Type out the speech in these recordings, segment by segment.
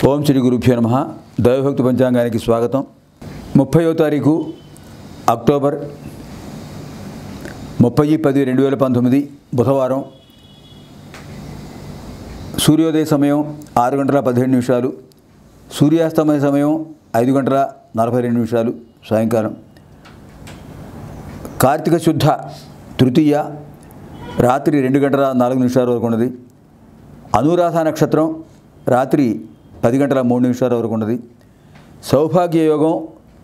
ఓం శ్రీ గురుభ్యో నమ దైవభక్తి పంచాంగానికి స్వాగతం ముప్పయో తారీఖు అక్టోబర్ ముప్పై పది రెండు వేల పంతొమ్మిది బుధవారం సూర్యోదయ సమయం ఆరు గంటల పదిహేడు నిమిషాలు సూర్యాస్తమయ సమయం ఐదు గంటల నలభై రెండు నిమిషాలు సాయంకాలం కార్తీక శుద్ధ తృతీయ రాత్రి రెండు గంటల నాలుగు నిమిషాల వరకు ఉన్నది అనురాధ నక్షత్రం రాత్రి పది గంటల మూడు నిమిషాల వరకు ఉన్నది సౌభాగ్య యోగం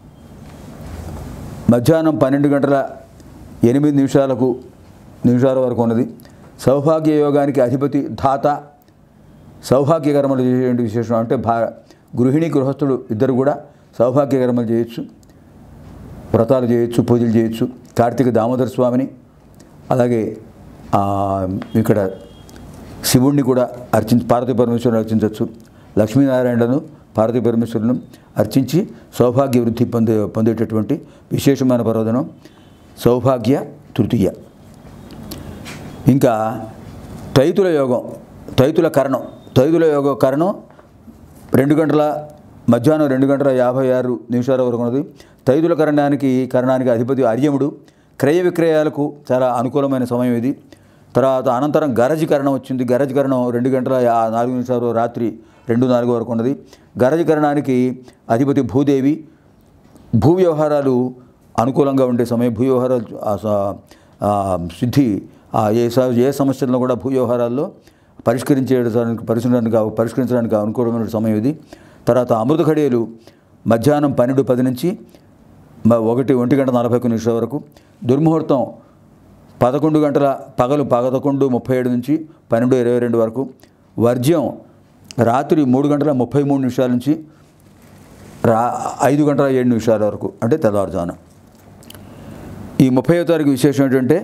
మధ్యాహ్నం పన్నెండు గంటల ఎనిమిది నిమిషాలకు నిమిషాల వరకు ఉన్నది సౌభాగ్య యోగానికి అధిపతి ధాత సౌభాగ్యకర్మలు చేసేటువంటి విశేషం అంటే భా గృహిణి గృహస్థుడు ఇద్దరు కూడా సౌభాగ్యకర్మలు చేయొచ్చు వ్రతాలు చేయొచ్చు పూజలు చేయొచ్చు కార్తీక దామోదర స్వామిని అలాగే ఆ, ఇక్కడ శివుణ్ణి కూడా అర్చించి పార్వతీ పరమేశ్వరుని అర్చించవచ్చు లక్ష్మీనారాయణను పార్వతీ పరమేశ్వరులను అర్చించి సౌభాగ్య వృద్ధి పొందే పొందేటటువంటి విశేషమైన పర్వదనం సౌభాగ్య తృతీయ ఇంకా తైతుల యోగం తైతుల కరణం తైతుల యోగ కరణం రెండు గంటల మధ్యాహ్నం రెండు గంటల యాభై ఆరు నిమిషాల వరకు ఉన్నది తైతుల కరణానికి కరణానికి అధిపతి అర్యముడు క్రయ విక్రయాలకు చాలా అనుకూలమైన సమయం ఇది తర్వాత అనంతరం గరజి కరణం వచ్చింది గరజి కరణం రెండు గంటల యా- నాలుగు నిమిషాలు రాత్రి రెండు నాలుగు వరకు ఉన్నది గరజి కరణానికి అధిపతి భూదేవి భూ వ్యవహారాలు అనుకూలంగా ఉండే సమయం భూ వ్యవహారాలు ఆ స- ఆ సిద్ధి ఆ ఏ స- ఏ సమస్యలను కూడా భూ వ్యవహారాల్లో పరిష్కరించేయడానికి పరిష్కరించడానికి పరిష్కరించడానికి అనుకూలమైన సమయం ఇది తర్వాత అమృత ఘడియలు మధ్యాహ్నం పన్నెండు పది నుంచి మ- ఒకటి ఒంటి గంట నలభై ఒక్క నిమిషాల వరకు దుర్ముహూర్తం పదకొండు గంటల పగలు పదకొండు ముప్పై ఏడు నుంచి పన్నెండు ఇరవై రెండు వరకు వర్జ్యం రాత్రి మూడు గంటల ముప్పై మూడు నిమిషాల నుంచి రా ఐదు గంటల ఏడు నిమిషాల వరకు అంటే తెల్లవారుజామున ఈ ముప్పై తారీఖు విశేషం ఏంటంటే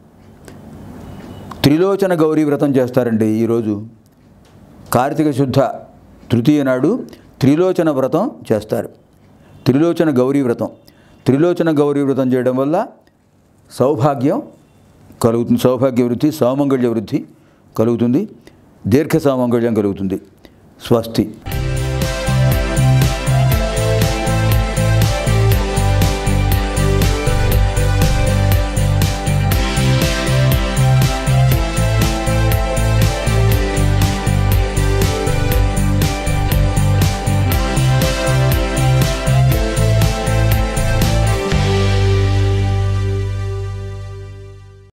త్రిలోచన గౌరీ వ్రతం చేస్తారండి ఈరోజు కార్తీక శుద్ధ తృతీయ నాడు త్రిలోచన వ్రతం చేస్తారు త్రిలోచన గౌరీ వ్రతం త్రిలోచన గౌరీ వ్రతం చేయడం వల్ల సౌభాగ్యం కలుగుతుంది సౌభాగ్య వృద్ధి సౌమంగళ్య వృద్ధి కలుగుతుంది దీర్ఘ సౌమంగళ్యం కలుగుతుంది స్వస్తి